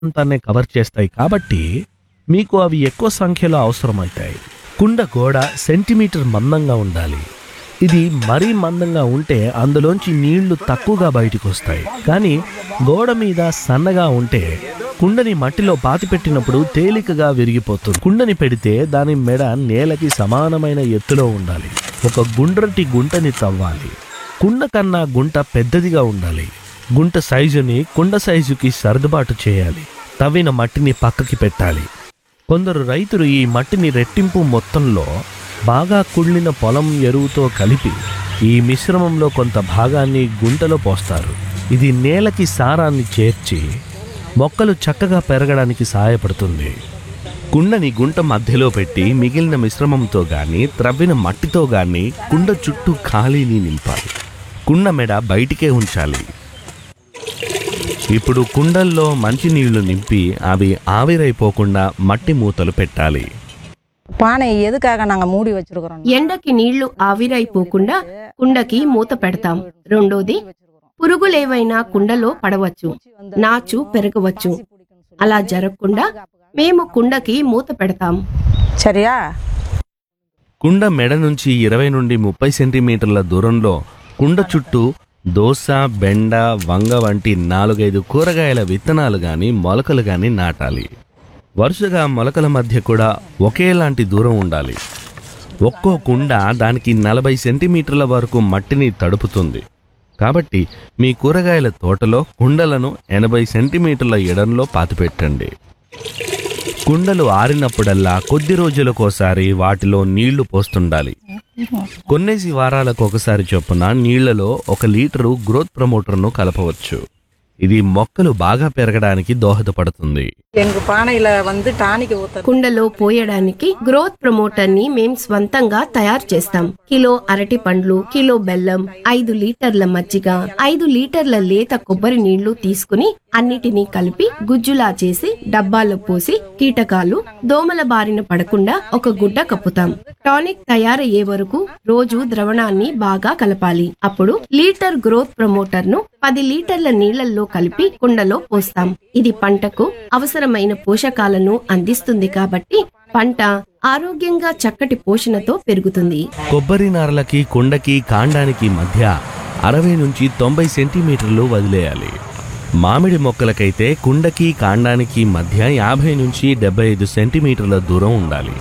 అంతాన్ని cover చేస్తాయి కాబట్టి మీకు అవి ఎక్కువ సంఖ్యలో అవసరమవుతాయి కుండ గోడ సెంటీమీటర్ మందంగా ఉండాలి ఇది మరీ మందంగా ఉంటే అందులోంచి నీళ్లు తక్కువగా బయటకు వస్తాయి కానీ గోడ మీద సన్నగా ఉంటే కుండని మట్టిలో పాతిపెట్టినప్పుడు తేలికగా విరిగిపోతుంది కుండని పెడితే దాని మెడ నేలకి సమానమైన ఎత్తులో ఉండాలి ఒక గుండ్రటి గుంటని తవ్వాలి కుండ కన్నా గుంట పెద్దదిగా ఉండాలి గుంట సైజుని కుండ సైజుకి సర్దుబాటు చేయాలి తవ్విన మట్టిని పక్కకి పెట్టాలి కొందరు రైతులు ఈ మట్టిని రెట్టింపు మొత్తంలో బాగా కుళ్ళిన పొలం ఎరువుతో కలిపి ఈ మిశ్రమంలో కొంత భాగాన్ని గుంటలో పోస్తారు ఇది నేలకి సారాన్ని చేర్చి మొక్కలు చక్కగా పెరగడానికి సహాయపడుతుంది కుండని గుంట మధ్యలో పెట్టి మిగిలిన మిశ్రమంతో గాని త్రవ్విన మట్టితో గాని కుండ చుట్టూ ఖాళీని నింపాలి కుండ మెడ బయటికే ఉంచాలి ఇప్పుడు కుండల్లో మంచినీళ్లు నింపి అవి ఆవిరైపోకుండా మట్టి మూతలు పెట్టాలి பானை எதுக்காக நாங்க மூடி வச்சிருக்கிறோம் ఎండకి నీళ్లు ఆవిరైపోకుండా కుండకి మూత పెడతాం రెండోది పురుగులేవైనా కుండలో పడవచ్చు నాచు పెరగవచ్చు అలా జరగకుండా మేము కుండకి మూత పెడతాం சரியா కుండ మెడ నుంచి ఇరవై నుండి ముప్పై సెంటీమీటర్ల దూరంలో కుండ చుట్టూ దోస బెండ వంగ వంటి నాలుగైదు కూరగాయల విత్తనాలు గాని మొలకలు గాని నాటాలి వరుసగా మొలకల మధ్య కూడా ఒకేలాంటి దూరం ఉండాలి ఒక్కో కుండ దానికి నలభై సెంటీమీటర్ల వరకు మట్టిని తడుపుతుంది కాబట్టి మీ కూరగాయల తోటలో కుండలను ఎనభై సెంటీమీటర్ల ఎడంలో పాతిపెట్టండి కుండలు ఆరినప్పుడల్లా కొద్ది రోజులకోసారి వాటిలో నీళ్లు పోస్తుండాలి కొన్నేసి వారాలకు ఒకసారి చొప్పున నీళ్లలో ఒక లీటరు గ్రోత్ ప్రమోటర్ను కలపవచ్చు ఇది మొక్కలు బాగా పెరగడానికి దోహదపడుతుంది எங்க பானையில வந்து டானிக் ஊத்த కుండలో పోయడానికి గ్రోత్ ప్రమోటర్ ని మేం స్వంతంగా తయారు చేస్తాం కిలో అరటి పండ్లు కిలో బెల్లం ఐదు లీటర్ల మజ్జిగ ఐదు లీటర్ల లేత కొబ్బరి నీళ్లు తీసుకుని అన్నిటినీ కలిపి గుజ్జులా చేసి డబ్బాలో పోసి కీటకాలు దోమల బారిన పడకుండా ఒక గుడ్డ కప్పుతాం టానిక్ తయారయ్యే వరకు రోజు ద్రవణాన్ని బాగా కలపాలి అప్పుడు లీటర్ గ్రోత్ ప్రమోటర్ ను పది లీటర్ల నీళ్లలో కలిపి కుండలో పోస్తాం ఇది పంటకు అవసరమైన పోషకాలను అందిస్తుంది కాబట్టి పంట ఆరోగ్యంగా చక్కటి పోషణతో పెరుగుతుంది కొబ్బరి నారలకి కుండకి కాండానికి మధ్య అరవై నుంచి తొంభై సెంటీమీటర్లు వదిలేయాలి మామిడి మొక్కలకైతే కుండకి కాండానికి మధ్య యాభై నుంచి డెబ్బై ఐదు సెంటీమీటర్ల దూరం ఉండాలి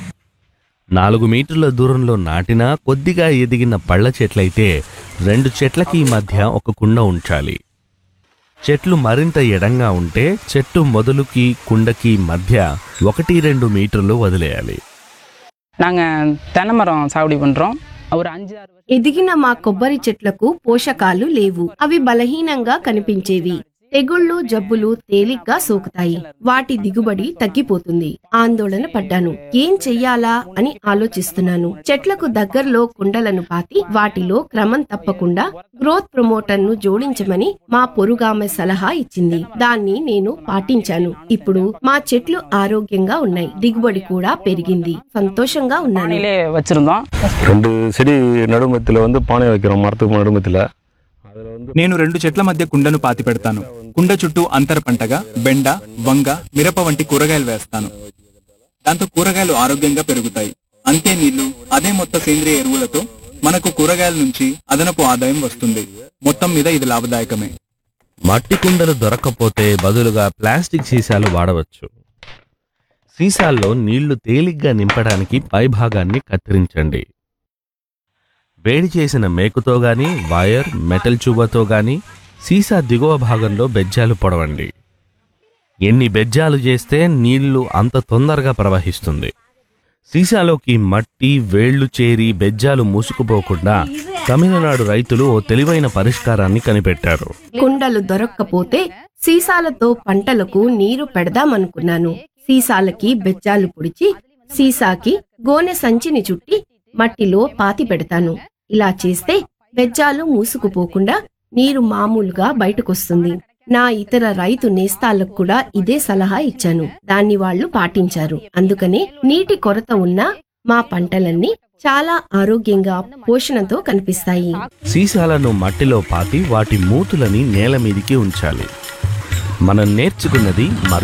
నాలుగు మీటర్ల దూరంలో నాటిన కొద్దిగా ఎదిగిన పళ్ళ చెట్లయితే రెండు చెట్లకి మధ్య ఒక కుండ ఉంచాలి చెట్లు మరింత ఎడంగా ఉంటే చెట్టు మొదలుకి కుండకి మధ్య ఒకటి రెండు మీటర్లు వదిలేయాలి நாங்க தென்னை மரம் சாகுபடி பண்றோம் ஒரு அஞ்சு ஆறு வருஷம் ఎదిగిన మా కొబ్బరి చెట్లకు పోషకాలు లేవు అవి బలహీనంగా కనిపించేవి తెగుళ్ళు జబ్బులు తేలిగ్గా సోకుతాయి వాటి దిగుబడి తగ్గిపోతుంది ఆందోళన పడ్డాను ఏం చెయ్యాలా అని ఆలోచిస్తున్నాను చెట్లకు దగ్గరలో కుండలను పాతి వాటిలో క్రమం తప్పకుండా గ్రోత్ ప్రమోటర్ ను జోడించమని మా పొరుగామె సలహా ఇచ్చింది దాన్ని నేను పాటించాను ఇప్పుడు మా చెట్లు ఆరోగ్యంగా ఉన్నాయి దిగుబడి కూడా పెరిగింది సంతోషంగా ఉన్నాను பானையிலே வச்சிருந்தோம் ரெண்டு செடி நடுமத்தில் வந்து பானை வைக்கிறோம் மரத்துக்கு நடுமத்தில் அதில் வந்து నేను రెండు చెట్ల మధ్య కుండను పాతి పెడతాను కుండ చుట్టూ అంతర పంటగా బెండ వంగ మిరప వంటి కూరగాయలు వేస్తాను దాంతో కూరగాయలు ఆరోగ్యంగా పెరుగుతాయి అంతే నీళ్లు అదే మొత్తం సేంద్రియ ఎరువులతో మనకు కూరగాయల నుంచి అదనపు ఆదాయం వస్తుంది మొత్తం మీద ఇది లాభదాయకమే మట్టి కుండలు దొరక్కపోతే బదులుగా ప్లాస్టిక్ సీసాలు వాడవచ్చు సీసాల్లో నీళ్లు తేలిగ్గా నింపడానికి పైభాగాన్ని కత్తిరించండి వేడి చేసిన మేకుతో గాని వైర్ మెటల్ చూబతో గాని సీసా దిగువ భాగంలో బెజ్జాలు పొడవండి ఎన్ని బెజ్జాలు చేస్తే నీళ్లు అంత తొందరగా ప్రవహిస్తుంది సీసాలోకి మట్టి వేళ్లు చేరి బెజ్జాలు మూసుకుపోకుండా తమిళనాడు రైతులు ఓ తెలివైన పరిష్కారాన్ని కనిపెట్టారు కుండలు దొరక్కపోతే సీసాలతో పంటలకు నీరు పెడదామనుకున్నాను సీసాలకి బెజ్జాలు పొడిచి సీసాకి గోనె సంచిని చుట్టి మట్టిలో పాతి పెడతాను ఇలా చేస్తే బెజ్జాలు మూసుకుపోకుండా నీరు మామూలుగా బయటకొస్తుంది నా ఇతర రైతు నేస్తాలకు కూడా ఇదే సలహా ఇచ్చాను దాన్ని వాళ్ళు పాటించారు అందుకనే నీటి కొరత ఉన్నా మా పంటలన్నీ చాలా ఆరోగ్యంగా పోషణతో కనిపిస్తాయి సీసాలను మట్టిలో పాతి వాటి మూతులని నేల మీదికి ఉంచాలి మనం నేర్చుకున్నది మరో